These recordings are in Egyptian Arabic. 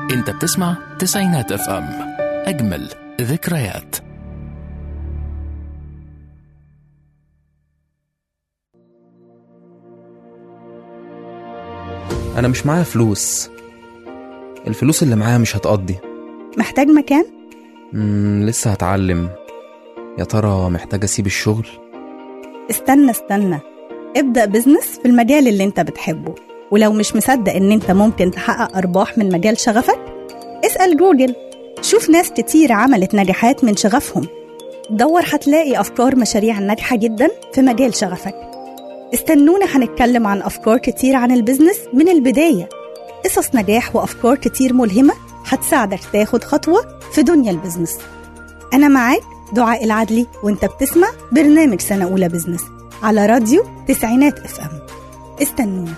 انت بتسمع تسعينات اف ام اجمل ذكريات أنا مش معايا فلوس الفلوس اللي معايا مش هتقضي محتاج مكان؟ مم لسه هتعلم يا ترى محتاج أسيب الشغل استنى استنى ابدأ بزنس في المجال اللي انت بتحبه ولو مش مصدق ان انت ممكن تحقق ارباح من مجال شغفك اسأل جوجل شوف ناس كتير عملت نجاحات من شغفهم دور هتلاقي افكار مشاريع ناجحة جدا في مجال شغفك استنونا هنتكلم عن افكار كتير عن البزنس من البداية قصص نجاح وافكار كتير ملهمة هتساعدك تاخد خطوة في دنيا البزنس أنا معاك دعاء العدلي وانت بتسمع برنامج سنة أولى بزنس على راديو تسعينات اف ام استنونا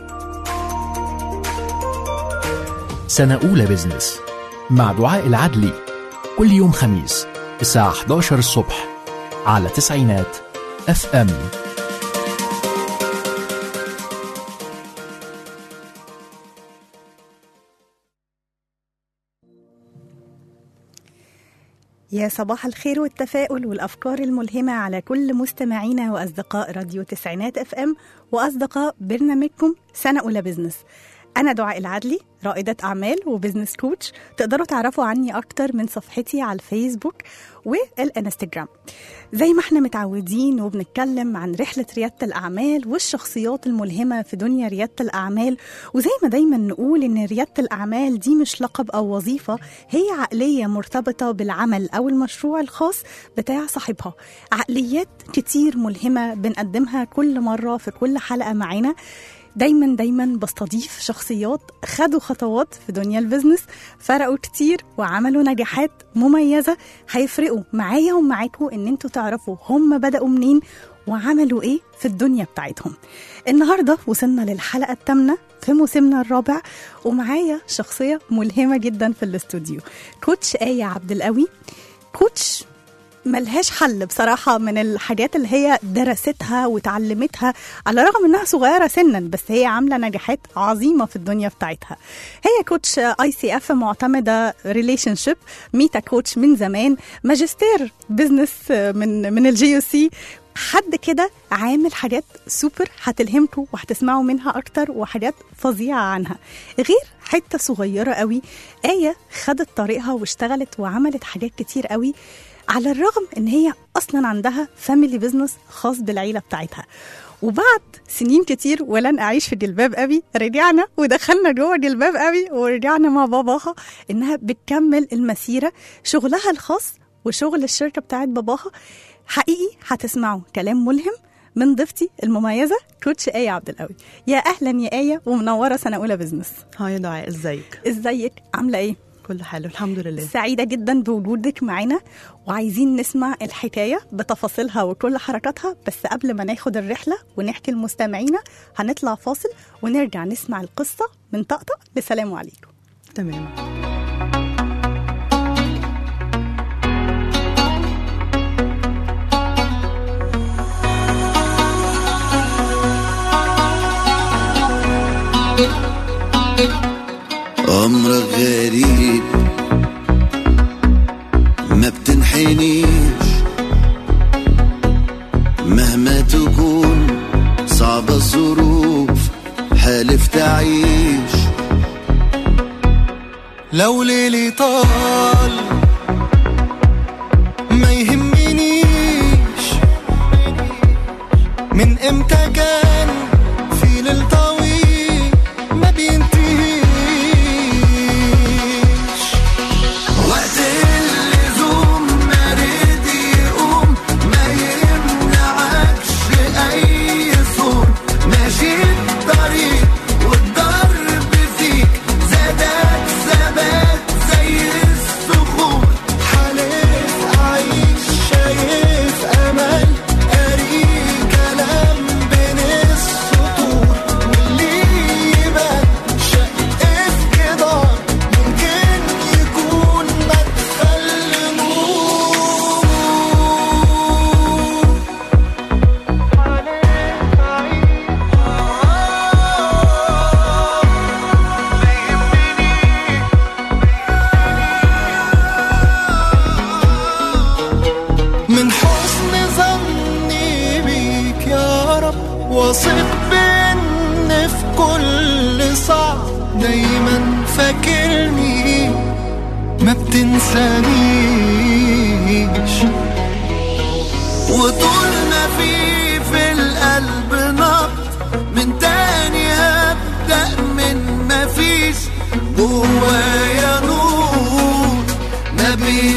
سنة أولى بزنس مع دعاء العدلي كل يوم خميس الساعة 11 الصبح على تسعينات اف ام يا صباح الخير والتفاؤل والأفكار الملهمة على كل مستمعينا وأصدقاء راديو تسعينات اف ام وأصدقاء برنامجكم سنة أولى بزنس أنا دعاء العدلي رائدة أعمال وبزنس كوتش تقدروا تعرفوا عني أكتر من صفحتي على الفيسبوك والانستجرام زي ما احنا متعودين وبنتكلم عن رحلة ريادة الأعمال والشخصيات الملهمة في دنيا ريادة الأعمال وزي ما دايما نقول إن ريادة الأعمال دي مش لقب أو وظيفة هي عقلية مرتبطة بالعمل أو المشروع الخاص بتاع صاحبها عقليات كتير ملهمة بنقدمها كل مرة في كل حلقة معانا دايما دايما بستضيف شخصيات خدوا خطوات في دنيا البزنس فرقوا كتير وعملوا نجاحات مميزة هيفرقوا معايا ومعاكم ان انتوا تعرفوا هم بدأوا منين وعملوا ايه في الدنيا بتاعتهم النهاردة وصلنا للحلقة الثامنة في موسمنا الرابع ومعايا شخصية ملهمة جدا في الاستوديو كوتش آية عبد القوي كوتش ملهاش حل بصراحة من الحاجات اللي هي درستها وتعلمتها على الرغم انها صغيرة سنا بس هي عاملة نجاحات عظيمة في الدنيا بتاعتها هي كوتش اي سي اف معتمدة ريليشن شيب ميتا كوتش من زمان ماجستير بزنس من من الجي سي حد كده عامل حاجات سوبر هتلهمكم وهتسمعوا منها اكتر وحاجات فظيعه عنها غير حته صغيره قوي ايه خدت طريقها واشتغلت وعملت حاجات كتير قوي على الرغم ان هي اصلا عندها فاميلي بزنس خاص بالعيله بتاعتها وبعد سنين كتير ولن اعيش في جلباب ابي رجعنا ودخلنا جوه جلباب ابي ورجعنا مع باباها انها بتكمل المسيره شغلها الخاص وشغل الشركه بتاعت باباها حقيقي هتسمعوا كلام ملهم من ضيفتي المميزه كوتش ايه عبد القوي يا اهلا يا ايه ومنوره سنه اولى بزنس هاي يا دعاء ازيك ازيك عامله ايه كل حلو الحمد لله سعيدة جدا بوجودك معانا وعايزين نسمع الحكاية بتفاصيلها وكل حركاتها بس قبل ما ناخد الرحلة ونحكي لمستمعينا هنطلع فاصل ونرجع نسمع القصة من طقطق لسلام عليكم تمام أمرك غريب ما بتنحنيش مهما تكون صعبة الظروف حالف تعيش لو ليلي طال ما يهمنيش من امتى كان في ليل طويل ما بينتهيش وقت اللزوم ما رد يقوم ما يمنعكش اي صوت ماشي الطريق والضرب فيك زادك ثبات زي الصخور في كل صعب دايما فاكرني ما بتنسانيش وطول ما في في القلب نبض من تاني هبدأ من ما فيش جوايا نور ما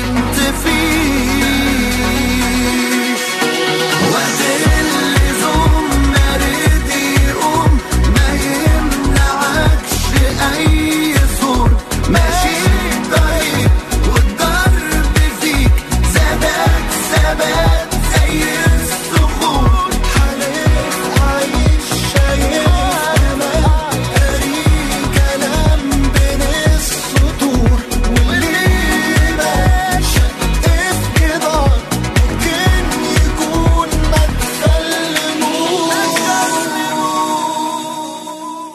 بينطفيش وقت اللزوم مريض يقوم ما يمنعكش أي صوت ماشي طريق والضرب فيك زادك ثبات زي الصخور حالف عايش شايف أمان قاري كلام بين السطور واللي ماشي في جدار ممكن يكون مدخل نور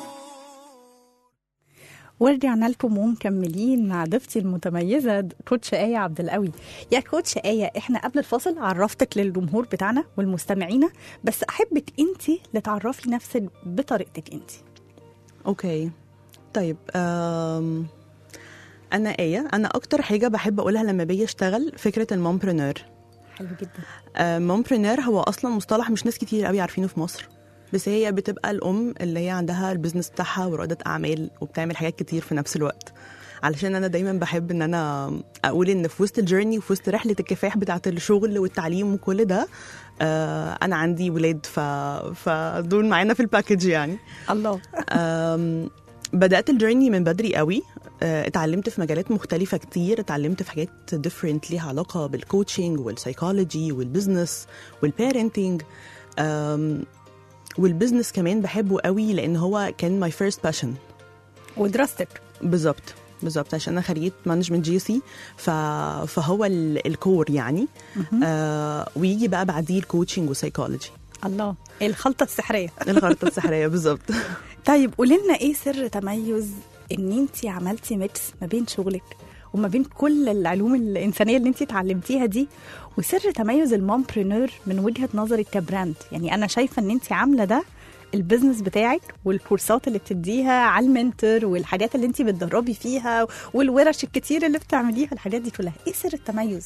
ورجعنا لكم ومكملين مع ضيفتي المتميزه كوتش آية عبد القوي يا كوتش آية احنا قبل الفاصل عرفتك للجمهور بتاعنا والمستمعين بس احبك انت اللي تعرفي نفسك بطريقتك انت اوكي طيب أم... انا ايه انا اكتر حاجه بحب اقولها لما باجي اشتغل فكره المومبرينور حلو جدا مومبرينور هو اصلا مصطلح مش ناس كتير قوي عارفينه في مصر بس هي بتبقى الام اللي هي عندها البيزنس بتاعها ورائده اعمال وبتعمل حاجات كتير في نفس الوقت علشان انا دايما بحب ان انا اقول ان في وسط الجيرني وفي وسط رحله الكفاح بتاعه الشغل والتعليم وكل ده آه انا عندي ولاد ف... فدول معانا في الباكج يعني الله أم، بدأت الجيرني من بدري قوي أه، اتعلمت في مجالات مختلفة كتير اتعلمت في حاجات ديفرنت ليها علاقة بالكوتشنج والسايكولوجي والبزنس والبيرنتنج أم، والبزنس كمان بحبه قوي لان هو كان ماي فيرست باشن ودراستك بالظبط بالظبط عشان انا خريجه مانجمنت جي سي فهو ال- الكور يعني آه ويجي بقى بعديه الكوتشنج والسايكولوجي الله الخلطه السحريه الخريطه السحريه بالظبط طيب قولي لنا ايه سر تميز ان انت عملتي ميكس ما بين شغلك وما بين كل العلوم الانسانيه اللي انت اتعلمتيها دي وسر تميز المومبرينور من وجهه نظرك كبراند يعني انا شايفه ان انت عامله ده البيزنس بتاعك والكورسات اللي بتديها على المنتور والحاجات اللي انت بتدربي فيها والورش الكتير اللي بتعمليها الحاجات دي كلها ايه سر التميز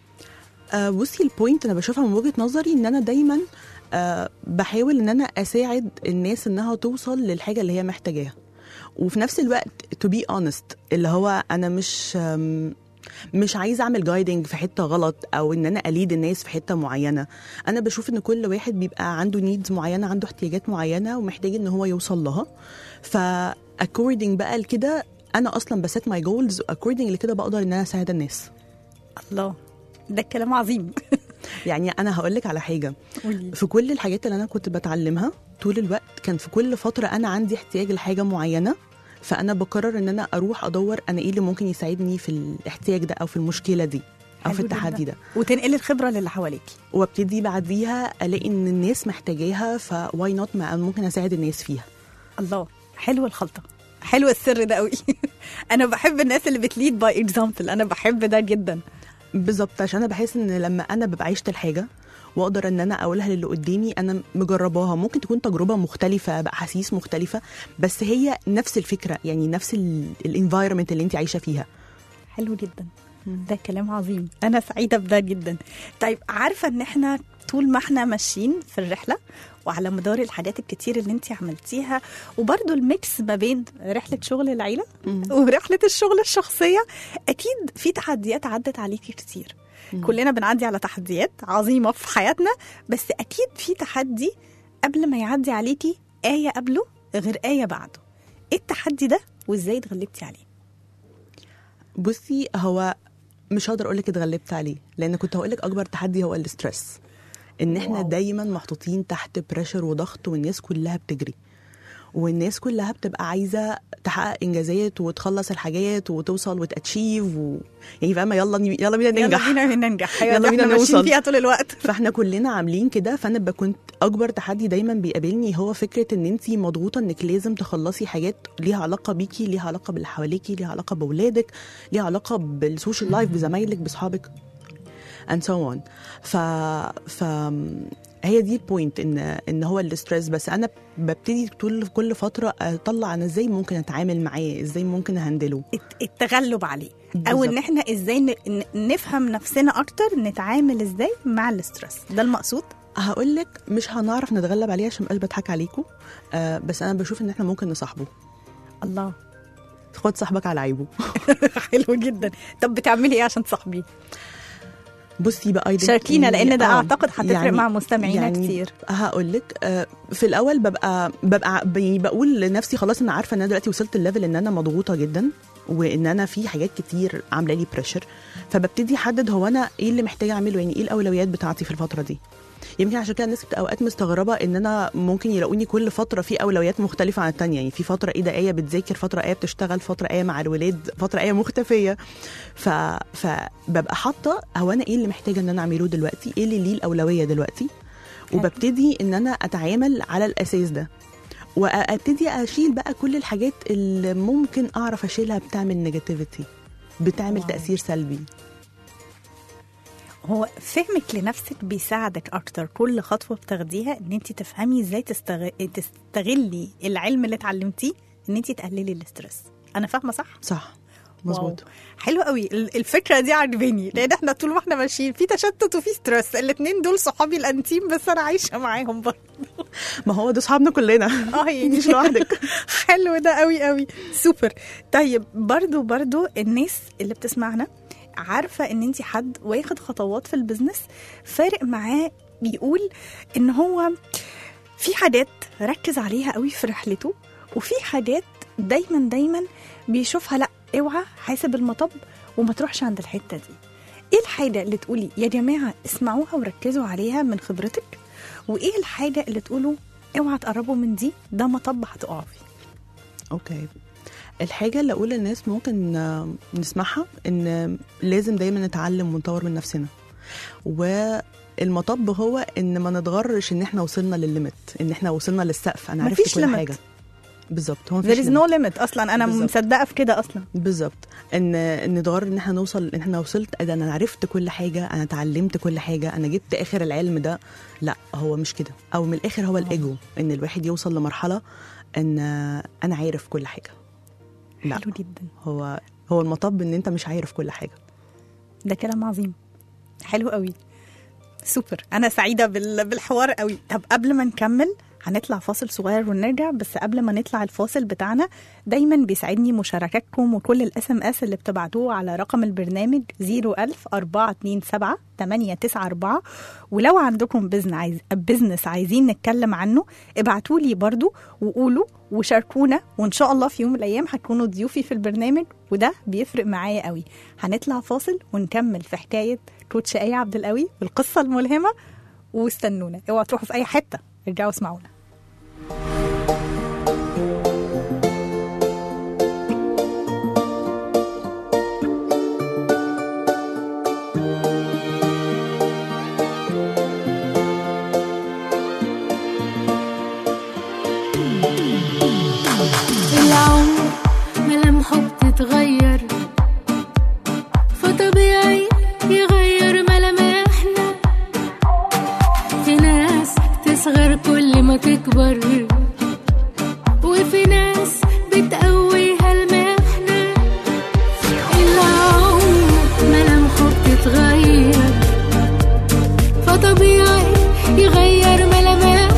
آه، بصي البوينت انا بشوفها من وجهه نظري ان انا دايما آه، بحاول ان انا اساعد الناس انها توصل للحاجه اللي هي محتاجاها وفي نفس الوقت تو بي اونست اللي هو انا مش آم، مش عايزه اعمل جايدنج في حته غلط او ان انا اليد الناس في حته معينه انا بشوف ان كل واحد بيبقى عنده نيدز معينه عنده احتياجات معينه ومحتاج ان هو يوصل لها ف according بقى لكده انا اصلا بسيت ماي جولز according لكده بقدر ان انا اساعد الناس الله ده الكلام عظيم يعني انا هقول لك على حاجه قولي. في كل الحاجات اللي انا كنت بتعلمها طول الوقت كان في كل فتره انا عندي احتياج لحاجه معينه فانا بقرر ان انا اروح ادور انا ايه اللي ممكن يساعدني في الاحتياج ده او في المشكله دي او في حلو التحدي جداً. ده وتنقلي الخبره للي حواليكي وابتدي بعديها الاقي ان الناس محتاجاها فواي نوت ما أنا ممكن اساعد الناس فيها الله حلوه الخلطه حلو السر ده قوي انا بحب الناس اللي بتليد باي اكزامبل انا بحب ده جدا بالظبط عشان انا بحس ان لما انا ببقى عشت الحاجه واقدر ان انا اقولها للي قدامي انا مجرباها ممكن تكون تجربه مختلفه باحاسيس مختلفه بس هي نفس الفكره يعني نفس الانفايرمنت اللي انت عايشه فيها حلو جدا ده كلام عظيم انا سعيده بده جدا طيب عارفه ان احنا طول ما احنا ماشيين في الرحله وعلى مدار الحاجات الكتير اللي انت عملتيها وبرده الميكس ما بين رحله شغل العيله ورحله الشغل الشخصيه اكيد في تحديات عدت عليكي كتير كلنا بنعدي على تحديات عظيمه في حياتنا بس اكيد في تحدي قبل ما يعدي عليكي ايه قبله غير ايه بعده ايه التحدي ده وازاي اتغلبتي عليه بصي هو مش هقدر اقول لك اتغلبت عليه لان كنت هقول لك اكبر تحدي هو الاسترس ان احنا واو. دايما محطوطين تحت بريشر وضغط والناس كلها بتجري والناس كلها بتبقى عايزه تحقق انجازات وتخلص الحاجات وتوصل وتاتشيف و... يعني فاهمه يلا يلا بينا يلا ننجح بينا ننجح يلا يلا بينا بينا ماشيين نوصل. فيها طول الوقت فاحنا كلنا عاملين كده فانا ب- كنت اكبر تحدي دايما بيقابلني هو فكره ان انت مضغوطه انك لازم تخلصي حاجات ليها علاقه بيكي ليها علاقه باللي حواليكي ليها علاقه باولادك ليها علاقه بالسوشيال لايف بزمايلك باصحابك and so on ف ف هي دي البوينت ان ان هو الاسترس بس انا ببتدي طول كل فتره اطلع انا ازاي ممكن اتعامل معاه ازاي ممكن اهندله الت- التغلب عليه او بالظبط. ان احنا ازاي ن- ن- نفهم نفسنا اكتر نتعامل ازاي مع الاسترس ده المقصود هقول لك مش هنعرف نتغلب عليه عشان مبقاش بضحك عليكم آه بس انا بشوف ان احنا ممكن نصاحبه الله خد صاحبك على عيبه حلو جدا طب بتعملي ايه عشان تصاحبيه بصي بقى identity- شاركينا لان ده آه، اعتقد هتفرق يعني- مع مستمعينا يعني كتير هقول لك آه، في الاول ببقى ببقى ب- بقول لنفسي خلاص انا عارفه ان انا دلوقتي وصلت الليفل ان انا مضغوطه جدا وان انا في حاجات كتير عامله لي بريشر فببتدي احدد هو انا ايه اللي محتاجه اعمله يعني ايه الاولويات بتاعتي في الفتره دي يمكن عشان كده الناس بتبقى اوقات مستغربه ان انا ممكن يلاقوني كل فتره في اولويات مختلفه عن التانية يعني في فتره ايه ده ايه بتذاكر فتره ايه بتشتغل فتره ايه مع الولاد فتره ايه مختفيه ف... فببقى حاطه هو انا ايه اللي محتاجه ان انا اعمله دلوقتي ايه اللي ليه الاولويه دلوقتي وببتدي ان انا اتعامل على الاساس ده وابتدي اشيل بقى كل الحاجات اللي ممكن اعرف اشيلها بتعمل نيجاتيفيتي بتعمل واو. تاثير سلبي هو فهمك لنفسك بيساعدك اكتر كل خطوه بتاخديها ان انت تفهمي ازاي تستغ... تستغلي العلم اللي اتعلمتيه ان انت تقللي الاسترس انا فاهمه صح صح مظبوط واو. حلو قوي ال- الفكره دي عجباني لان احنا طول ما احنا ماشيين في تشتت وفي ستريس الاثنين دول صحابي الانتيم بس انا عايشه معاهم برضه ما هو ده اصحابنا كلنا اه يعني مش لوحدك حلو ده قوي قوي سوبر طيب برضو برضو الناس اللي بتسمعنا عارفه ان انت حد واخد خطوات في البيزنس فارق معاه بيقول ان هو في حاجات ركز عليها قوي في رحلته وفي حاجات دايما دايما بيشوفها لا اوعى حاسب المطب وما تروحش عند الحته دي ايه الحاجه اللي تقولي يا جماعه اسمعوها وركزوا عليها من خبرتك وايه الحاجه اللي تقولوا اوعى تقربوا من دي ده مطب هتقعوا فيه اوكي الحاجة اللي أقول للناس ممكن آه، نسمعها إن لازم دايما نتعلم ونطور من نفسنا والمطب هو إن ما نتغرش إن إحنا وصلنا للليميت إن إحنا وصلنا للسقف أنا عرفت مفيش كل limit. حاجة بالظبط هو there مفيش is no limit اصلا انا بالظبط. مصدقه في كده اصلا بالظبط ان ان نتغر ان احنا نوصل ان احنا وصلت إيه ده انا عرفت كل حاجه انا اتعلمت كل حاجه انا جبت اخر العلم ده لا هو مش كده او من الاخر هو الايجو ان الواحد يوصل لمرحله ان انا عارف كل حاجه لا حلو جدا هو هو المطب ان انت مش عارف كل حاجه ده كلام عظيم حلو قوي سوبر انا سعيده بال- بالحوار قوي طب قبل ما نكمل هنطلع فاصل صغير ونرجع بس قبل ما نطلع الفاصل بتاعنا دايما بيسعدني مشاركاتكم وكل الاس ام اس اللي بتبعتوه على رقم البرنامج 01000 427 894 ولو عندكم بزن عايز بزنس عايزين نتكلم عنه ابعتوا لي برضو وقولوا وشاركونا وان شاء الله في يوم من الايام هتكونوا ضيوفي في البرنامج وده بيفرق معايا قوي هنطلع فاصل ونكمل في حكايه كوتش ايه عبد القوي والقصه الملهمه واستنونا اوعوا تروحوا في اي حته ارجعوا اسمعونا العمر ملامحه بتتغير فطبيعي يغير ملامحنا في ناس تصغر كل ما تكبر وفي ناس بتقويها المحنة العمر ملامحه بتتغير فطبيعي يغير ملامحنا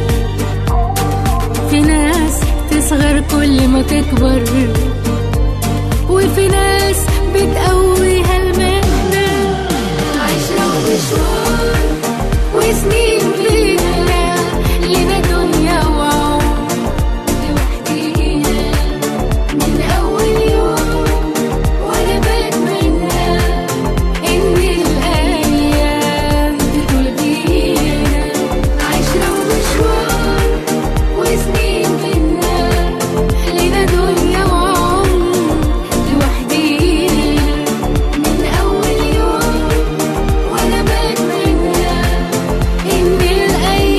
في ناس تصغر كل ما تكبر وفي ناس بتقويها المهنة عشرة ومشوار وسنين لينا لنا دنيا وعمر لوحدينا من أول يوم وأنا بتمنى إن الأيام تطول بينا عشرة ومشوار وسنين منا لنا دنيا وعمر لوحدينا من أول يوم وأنا بتمنى إن الأيام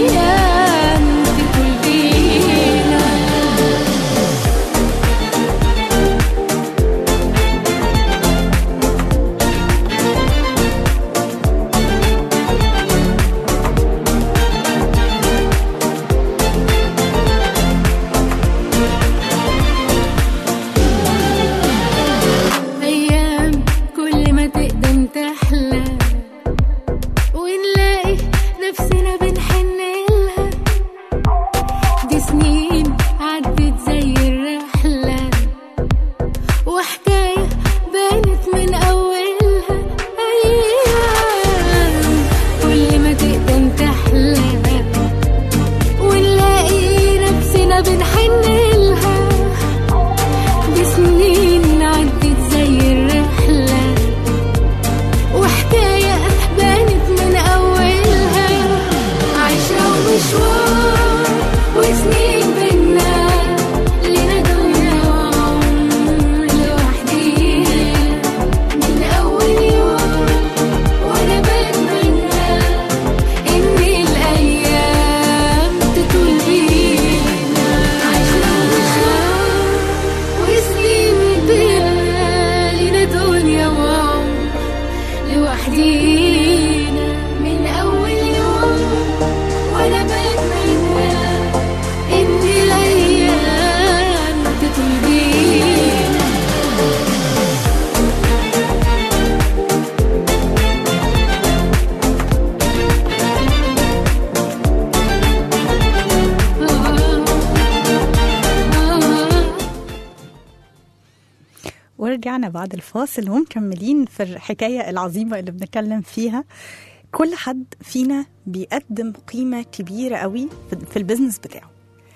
ورجعنا بعد الفاصل ومكملين في الحكاية العظيمة اللي بنتكلم فيها كل حد فينا بيقدم قيمة كبيرة قوي في- في البيزنس بتاعه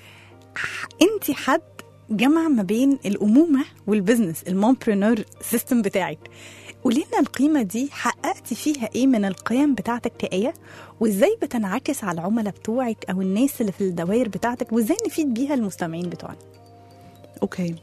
انت حد جمع ما بين الأمومة والبزنس المومبرينور سيستم بتاعك قولي لنا القيمة دي حققتي فيها ايه من القيم بتاعتك كآية وازاي بتنعكس على العملاء بتوعك او الناس اللي في الدوائر بتاعتك وازاي نفيد بيها المستمعين بتوعنا اوكي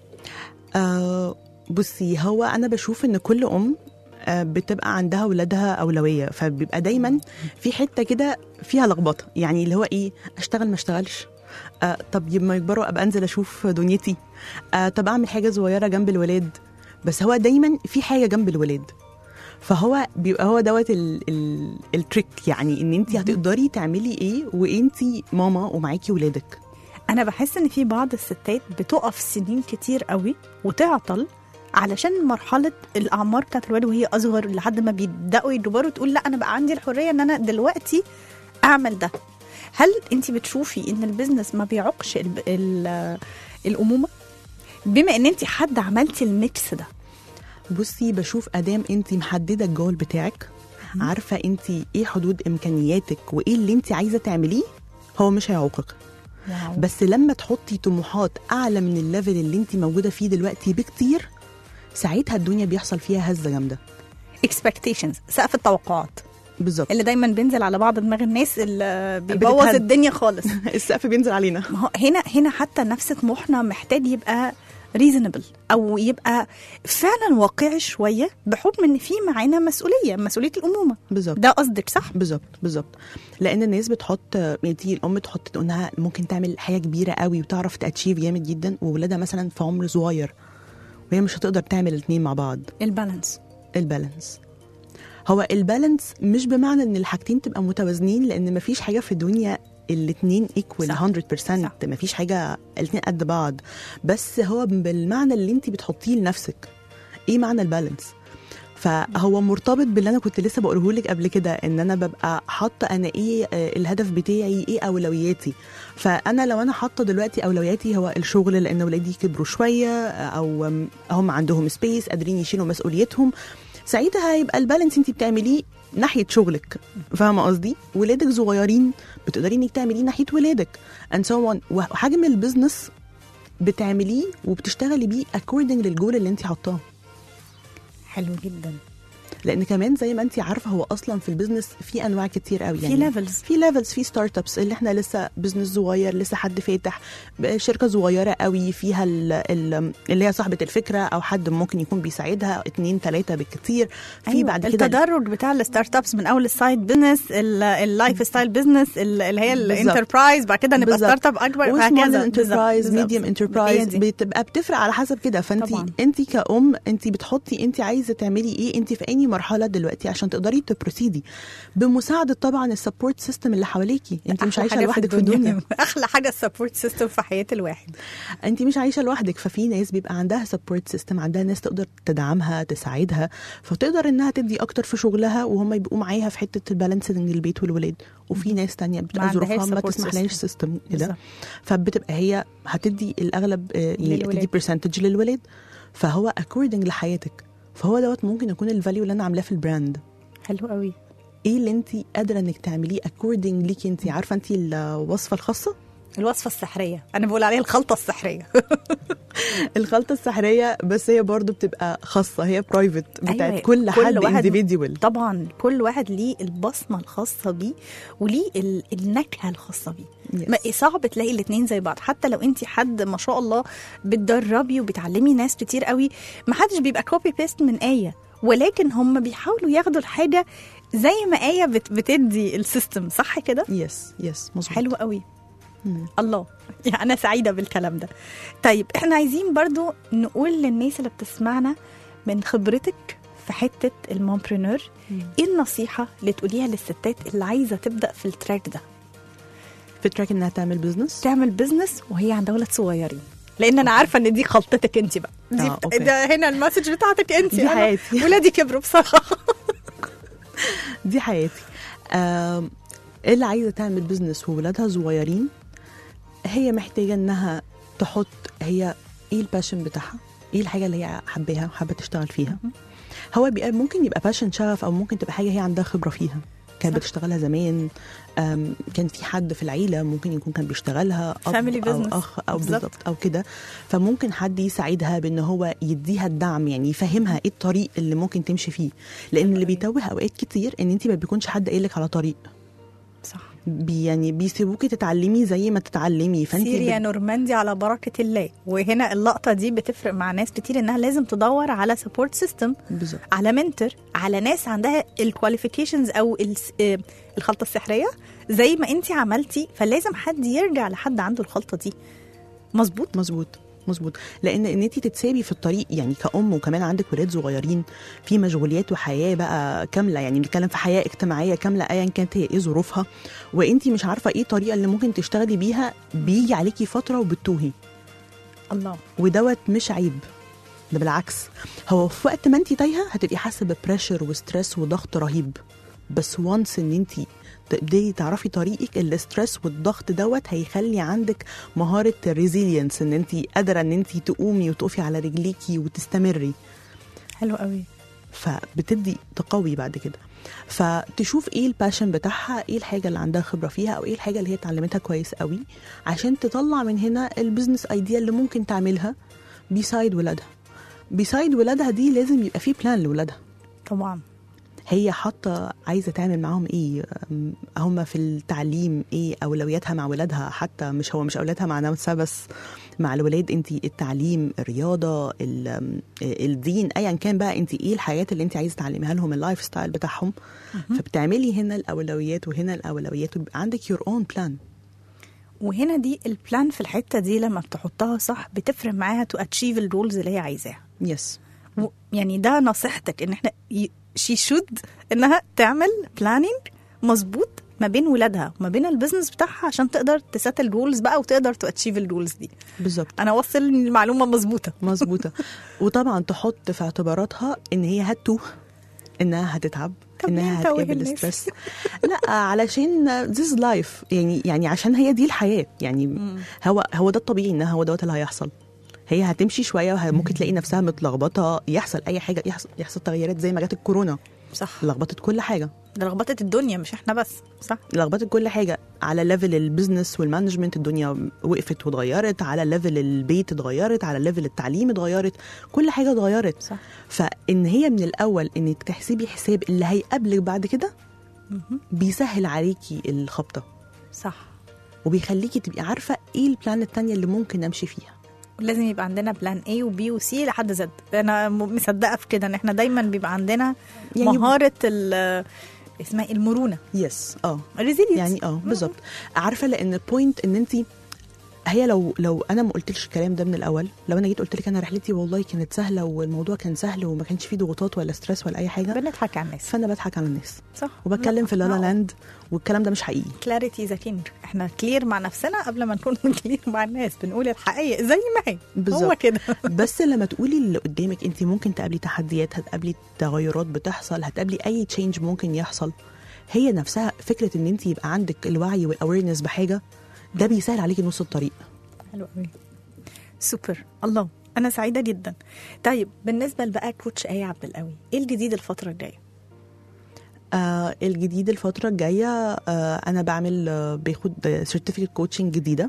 آه بصي هو انا بشوف ان كل ام آه، بتبقى عندها ولادها اولويه فبيبقى دايما في حته كده فيها لخبطه يعني اللي هو ايه اشتغل ما اشتغلش آه طب لما يكبروا ابقى انزل اشوف دنيتي آه طب اعمل حاجه صغيره جنب الولاد بس هو دايما في حاجه جنب الولاد فهو بيبقى هو دوت ال- ال- التريك يعني ان انت هتقدري تعملي ايه وانت ماما ومعاكي ولادك انا بحس ان في بعض الستات بتقف سنين كتير قوي وتعطل علشان مرحلة الأعمار بتاعت الولاد وهي أصغر لحد ما بيبدأوا يكبروا تقول لا أنا بقى عندي الحرية إن أنا دلوقتي أعمل ده هل أنت بتشوفي إن البيزنس ما بيعوقش ال ال الأمومة؟ بما إن أنت حد عملتي الميكس ده بصي بشوف ادام انت محدده الجول بتاعك عارفه انت ايه حدود امكانياتك وايه اللي انت عايزه تعمليه هو مش هيعوقك واو. بس لما تحطي طموحات اعلى من الليفل اللي انت موجوده فيه دلوقتي بكتير ساعتها الدنيا بيحصل فيها هزه جامده expectations سقف التوقعات بالظبط اللي دايما بينزل على بعض دماغ الناس اللي بيبوظ بتتهد. الدنيا خالص السقف بينزل علينا ما هو هنا هنا حتى نفس طموحنا محتاج يبقى ريزونبل او يبقى فعلا واقعي شويه بحكم ان في معانا مسؤوليه مسؤوليه الامومه بالظبط ده قصدك صح بالظبط بالظبط لان الناس بتحط يعني تيجي الام تحط تقول انها ممكن تعمل حاجه كبيره قوي وتعرف تاتشيف جامد جدا وولادها مثلا في عمر صغير وهي مش هتقدر تعمل الاثنين مع بعض البالانس البالانس هو البالانس مش بمعنى ان الحاجتين تبقى متوازنين لان مفيش حاجه في الدنيا الاثنين ايكوال صح. 100% صح. مفيش حاجه الاثنين قد بعض بس هو بالمعنى اللي انت بتحطيه لنفسك ايه معنى البالانس فهو مرتبط باللي انا كنت لسه بقوله لك قبل كده ان انا ببقى حاطه انا ايه آه، الهدف بتاعي ايه اولوياتي فانا لو انا حاطه دلوقتي اولوياتي هو الشغل لان ولادي كبروا شويه آه، او آم، هم عندهم سبيس قادرين يشيلوا مسؤوليتهم ساعتها هيبقى البالانس انت بتعمليه ناحيه شغلك فاهمه قصدي ولادك صغيرين بتقدري انك تعمليه ناحيه ولادك and so on وحجم البيزنس بتعمليه وبتشتغلي بيه according للجول اللي انت حاطاه حلو جدا لان كمان زي ما انت عارفه هو اصلا في البيزنس في انواع كتير قوي في يعني levels. في ليفلز في ستارت ابس اللي احنا لسه بزنس صغير لسه حد فاتح شركه صغيره قوي فيها ال- ال- اللي هي صاحبه الفكره او حد ممكن يكون بيساعدها اتنين تلاته بالكتير في أيوة. بعد كده التدرج بتاع الستارت ابس من اول السايد بزنس اللايف ستايل بزنس اللي هي بالظبط. الانتربرايز بعد كده نبقى بالظبط. ستارت اب اكبر وسمول وهكذا انتربرايز بالظبط. ميديوم بالظبط. انتربرايز هي دي. بتبقى بتفرق على حسب كده فانت طبعاً. انت كأم انت بتحطي انت عايزه تعملي ايه انت في اي مرحله دلوقتي عشان تقدري تبروسيدي بمساعده طبعا السبورت سيستم اللي حواليكي انت مش أحلى عايشه حاجة لوحدك في الدنيا احلى حاجه السبورت سيستم في حياه الواحد انت مش عايشه لوحدك ففي ناس بيبقى عندها سبورت سيستم عندها ناس تقدر تدعمها تساعدها فتقدر انها تدي اكتر في شغلها وهم يبقوا معاها في حته البالانسنج البيت والولاد وفي ناس تانية بتبقى عندهاش ظروفها ما support تسمحلهاش system. سيستم بالظبط. كده فبتبقى هي هتدي الاغلب آه، يعني للولاد. تدي برسنتج للولاد فهو اكوردنج لحياتك فهو دوت ممكن يكون الفاليو اللي انا عاملاه في البراند حلو قوي ايه اللي انت قادره انك تعمليه اكوردنج ليكي انت عارفه انت الوصفه الخاصه الوصفه السحريه انا بقول عليها الخلطه السحريه الخلطه السحريه بس هي برضو بتبقى خاصه هي برايفت بتاعت أيوة، كل كل حد واحد- انديفيديوال طبعا كل واحد ليه البصمه الخاصه بيه وليه ال- النكهه الخاصه بيه Yes. ما صعب تلاقي الاثنين زي بعض حتى لو انت حد ما شاء الله بتدربي وبتعلمي ناس كتير قوي ما حدش بيبقى كوبي بيست من ايه ولكن هم بيحاولوا ياخدوا الحاجه زي ما ايه بت بتدي السيستم صح كده يس يس مظبوط حلو قوي مم. الله يعني انا سعيده بالكلام ده طيب احنا عايزين برضو نقول للناس اللي بتسمعنا من خبرتك في حته المومبرينور ايه النصيحه اللي تقوليها للستات اللي عايزه تبدا في التراك ده في تراك انها تعمل بزنس تعمل بزنس وهي عندها ولاد صغيرين لان انا عارفه ان دي خلطتك انت بقى دي آه، أوكي. ده هنا المسج بتاعتك انت دي أنا حياتي. ولادي كبروا بصراحه دي حياتي آم، اللي عايزه تعمل بزنس وولادها صغيرين هي محتاجه انها تحط هي ايه الباشن بتاعها ايه الحاجه اللي هي حباها وحابه تشتغل فيها هو بيبقى ممكن يبقى باشن شغف او ممكن تبقى حاجه هي عندها خبره فيها كانت صح. بتشتغلها زمان أم، كان في حد في العيله ممكن يكون كان بيشتغلها اب Family او business. اخ او بالظبط. بالظبط او كده فممكن حد يساعدها بان هو يديها الدعم يعني يفهمها ايه الطريق اللي ممكن تمشي فيه لان اللي بيتوه اوقات كتير ان انت ما بيكونش حد قايل لك على طريق صح بي يعني بيسيبوكي تتعلمي زي ما تتعلمي فانت سيري يا بت- نورماندي على بركه الله وهنا اللقطه دي بتفرق مع ناس كتير انها لازم تدور على سبورت سيستم بالظبط على منتور على ناس عندها الكواليفيكيشنز او الس- آه، الخلطه السحريه زي ما انت عملتي فلازم حد يرجع لحد عنده الخلطه دي مظبوط مظبوط مظبوط لان ان انت تتسابي في الطريق يعني كأم وكمان عندك ولاد صغيرين في مشغوليات وحياه بقى كامله يعني بنتكلم في حياه اجتماعيه كامله ايا كانت هي ايه ظروفها وانت مش عارفه ايه الطريقه اللي ممكن تشتغلي بيها بيجي عليكي فتره وبتتوهي الله ودوت مش عيب ده بالعكس هو في وقت ما انت تايهه هتبقي حاسه ببريشر وستريس وضغط رهيب بس وانس ان انت تبداي تعرفي طريقك الاسترس والضغط دوت هيخلي عندك مهاره الريزيلينس ان انت قادره ان انت تقومي وتقفي على رجليكي وتستمري حلو قوي فبتدي تقوي بعد كده فتشوف ايه الباشن بتاعها ايه الحاجه اللي عندها خبره فيها او ايه الحاجه اللي هي اتعلمتها كويس قوي عشان تطلع من هنا البيزنس ايديا اللي ممكن تعملها بيسايد ولادها بيسايد ولادها دي لازم يبقى في بلان لولادها طبعا هي حاطه عايزه تعمل معاهم ايه أم، هم في التعليم ايه اولوياتها مع ولادها حتى مش هو مش اولوياتها مع نفسها بس مع الولاد انت التعليم الرياضه ال- أم، الدين ايا كان بقى انت ايه الحاجات اللي انت عايزه تعلميها لهم اللايف ستايل بتاعهم فبتعملي هنا الاولويات وهنا الاولويات ويبقى عندك يور اون بلان وهنا دي البلان في الحته دي لما بتحطها صح بتفرق معاها تو اتشيف الرولز اللي هي عايزاها يس و- يعني ده نصيحتك ان احنا شي شود انها تعمل بلاننج مظبوط ما بين ولادها وما بين البيزنس بتاعها عشان تقدر تسيتل رولز بقى وتقدر تو اتشيف الرولز دي بالظبط انا اوصل المعلومه مظبوطه مظبوطه وطبعا تحط في اعتباراتها ان هي هتتوه انها هتتعب طب ليه انها نتوه هتقابل الناس؟ ستريس لا علشان ذيس لايف يعني يعني عشان هي دي الحياه يعني هو هو ده الطبيعي انها هو دوت اللي هيحصل هي هتمشي شويه وه- ممكن تلاقي نفسها متلخبطه يحصل اي حاجه يحصل, يحصل تغيرات زي ما جت الكورونا صح لخبطت كل حاجه ده لخبطه الدنيا مش احنا بس صح لخبطت كل حاجه على ليفل البيزنس والمانجمنت الدنيا وقفت واتغيرت على ليفل البيت اتغيرت على ليفل التعليم اتغيرت كل حاجه اتغيرت صح فان هي من الاول انك تحسبي حساب اللي هيقابلك بعد كده بيسهل عليكي الخبطه صح وبيخليكي تبقي عارفه ايه البلان التانية اللي ممكن امشي فيها لازم يبقى عندنا بلان A وبي وسي لحد زد انا م- مصدقه في كده ان احنا دايما بيبقى عندنا يعني- مهاره ال اسمها إيه؟ المرونه يس اه resilience يعني اه بالظبط عارفه لان البوينت ان انت هي لو لو انا ما قلتلش الكلام ده من الاول لو انا جيت قلت لك انا رحلتي والله كانت سهله والموضوع كان سهل وما كانش فيه ضغوطات ولا ستريس ولا اي حاجه بنضحك على الناس فانا بضحك على الناس صح وبتكلم في لالا لاند والكلام ده مش حقيقي كلاريتي ذا كينج احنا كلير مع نفسنا قبل ما نكون كلير مع الناس بنقول الحقيقه زي ما هي هو بالظبط. كده بس لما تقولي اللي قدامك انت ممكن تقابلي تحديات هتقابلي تغيرات بتحصل هتقابلي اي تشينج ممكن يحصل هي نفسها فكره ان انت يبقى عندك الوعي والاويرنس بحاجه ده بيسهل عليكي نص الطريق حلو قوي سوبر الله انا سعيده جدا طيب بالنسبه بقى كوتش ايه عبد القوي ايه الجديد الفتره الجايه آه الجديد الفتره الجايه آه انا بعمل آه باخد سيرتيفيكت كوتشنج جديده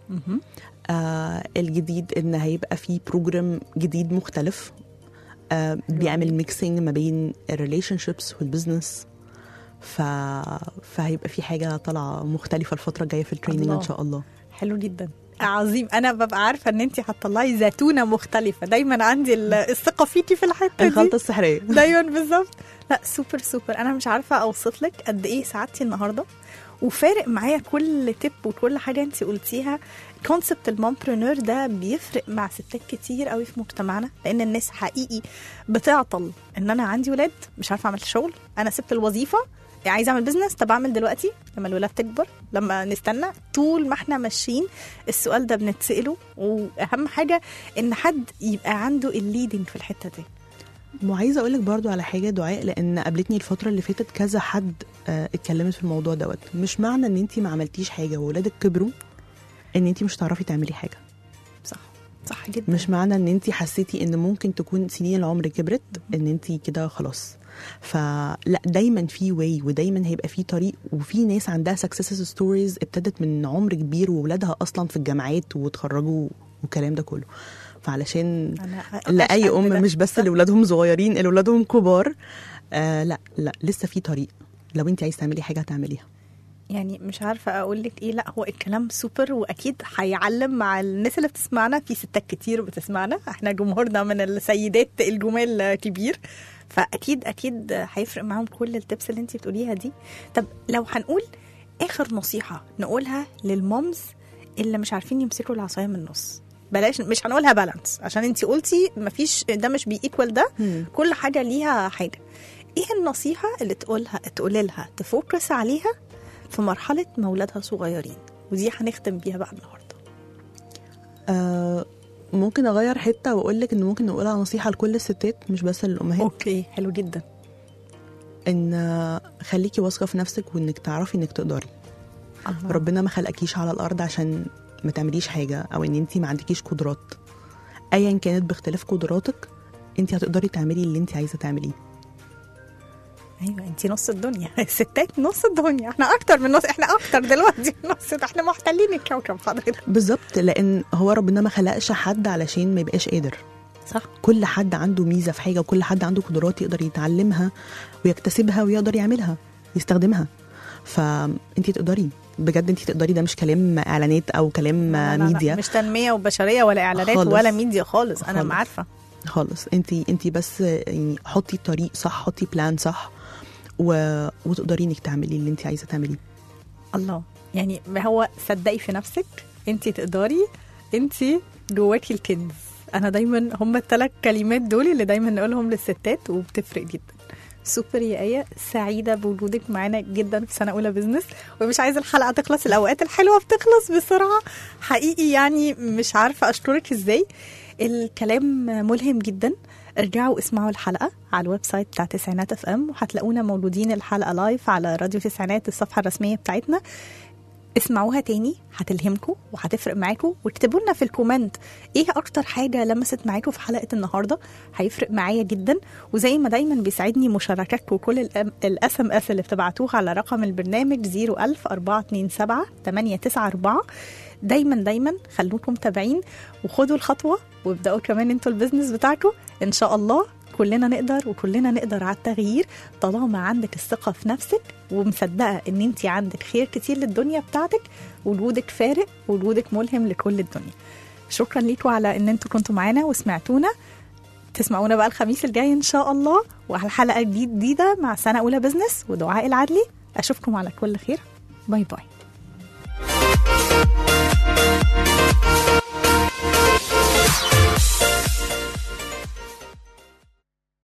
آه الجديد ان هيبقى في بروجرام جديد مختلف آه بيعمل ميكسينج ما بين الريليشن شيبس والبزنس ف... فهيبقى في حاجه طالعه مختلفه الفتره الجايه في التريننج الله. ان شاء الله حلو جدا عظيم انا ببقى عارفه ان انت هتطلعي زيتونه مختلفه دايما عندي ال- الثقه فيكي في الحته دي الخلطه السحريه دايما بالظبط لا سوبر سوبر انا مش عارفه اوصف لك قد ايه سعادتي النهارده وفارق معايا كل تip وكل حاجه انت قلتيها كونسبت المامبرونور ده بيفرق مع ستات كتير قوي في مجتمعنا لان الناس حقيقي بتعطل ان انا عندي ولاد مش عارفه اعمل شغل انا سبت الوظيفه عايزه اعمل بزنس طب اعمل دلوقتي لما الولاد تكبر لما نستنى طول ما احنا ماشيين السؤال ده بنتساله واهم حاجه ان حد يبقى عنده الليدنج في الحته دي وعايزه اقول لك برضو على حاجه دعاء لان قابلتني الفتره اللي فاتت كذا حد آه، اتكلمت في الموضوع دوت مش معنى ان انت ما عملتيش حاجه وولادك كبروا ان انت مش هتعرفي تعملي حاجه صح صح جدا مش معنى ان انت حسيتي ان ممكن تكون سنين العمر كبرت ان انت كده خلاص فلا دايما في واي ودايما هيبقى في طريق وفي ناس عندها سكسس ستوريز ابتدت من عمر كبير وولادها اصلا في الجامعات وتخرجوا والكلام ده كله فعلشان أنا لاي أشهد ام بده. مش بس اللي ولادهم صغيرين اللي ولادهم كبار آه لا لا لسه في طريق لو انت عايز تعملي حاجه هتعمليها يعني مش عارفه اقول لك ايه لا هو الكلام سوبر واكيد هيعلم مع الناس اللي بتسمعنا في ستات كتير بتسمعنا احنا جمهورنا من السيدات الجمال كبير فاكيد اكيد هيفرق معاهم كل التبس اللي انت بتقوليها دي طب لو هنقول اخر نصيحه نقولها للمومز اللي مش عارفين يمسكوا العصايه من النص بلاش مش هنقولها بالانس عشان انت قلتي مفيش ده مش بيكوال ده مم. كل حاجه ليها حاجه ايه النصيحه اللي تقولها تقولي لها تفوكس عليها في مرحله ما اولادها صغيرين ودي هنختم بيها بقى النهارده آه ممكن اغير حته واقول لك ان ممكن نقولها نصيحه لكل الستات مش بس للامهات اوكي حلو جدا ان آه، خليكي واثقه في نفسك وانك تعرفي انك تقدري الله. ربنا ما خلقكيش على الارض عشان ما تعمليش حاجه او ان انت ما عندكيش قدرات ايا كانت باختلاف قدراتك انت هتقدري تعملي اللي انت عايزه تعمليه ايوه انت نص الدنيا الستات نص الدنيا احنا اكتر من نص احنا اكتر دلوقتي من نص احنا محتلين الكوكب حضرتك بالظبط لان هو ربنا ما خلقش حد علشان ما يبقاش قادر صح كل حد عنده ميزه في حاجه وكل حد عنده قدرات يقدر يتعلمها ويكتسبها ويقدر يعملها يستخدمها فانت تقدري بجد انت تقدري ده مش كلام اعلانات او كلام لا، لا، لا، ميديا مش تنميه وبشريه ولا اعلانات خالص. ولا ميديا خالص انا خالص. ما عارفه خالص انت انت بس يعني حطي طريق صح حطي بلان صح و... وتقدري انك تعملي اللي انت عايزه تعمليه الله يعني هو صدقي في نفسك انت تقدري انت جواكي الكنز انا دايما هم الثلاث كلمات دول اللي دايما نقولهم للستات وبتفرق جدا سوبر يا ايه سعيده بوجودك معانا جدا في سنه اولى بزنس ومش عايزه الحلقه تخلص الاوقات الحلوه بتخلص بسرعه حقيقي يعني مش عارفه اشكرك ازاي الكلام ملهم جدا ارجعوا اسمعوا الحلقه على الويب سايت بتاع تسعينات اف ام وهتلاقونا مولودين الحلقه لايف على راديو تسعينات الصفحه الرسميه بتاعتنا اسمعوها تاني هتلهمكم وهتفرق معاكم واكتبوا لنا في الكومنت ايه اكتر حاجه لمست معاكم في حلقه النهارده هيفرق معايا جدا وزي ما دايما بيساعدني مشاركاتكم وكل الاس ام اس اللي بتبعتوها على رقم البرنامج 01000 427 894 دايما دايما خلوكم متابعين وخدوا الخطوه وابداوا كمان انتوا البيزنس بتاعكم ان شاء الله كلنا نقدر وكلنا نقدر على التغيير طالما عندك الثقه في نفسك ومصدقه ان انت عندك خير كتير للدنيا بتاعتك وجودك فارق وجودك ملهم لكل الدنيا شكرا ليكم على ان انتوا كنتوا معانا وسمعتونا تسمعونا بقى الخميس الجاي ان شاء الله وعلى حلقه جديده مع سنه اولى بزنس ودعاء العدلي اشوفكم على كل خير باي باي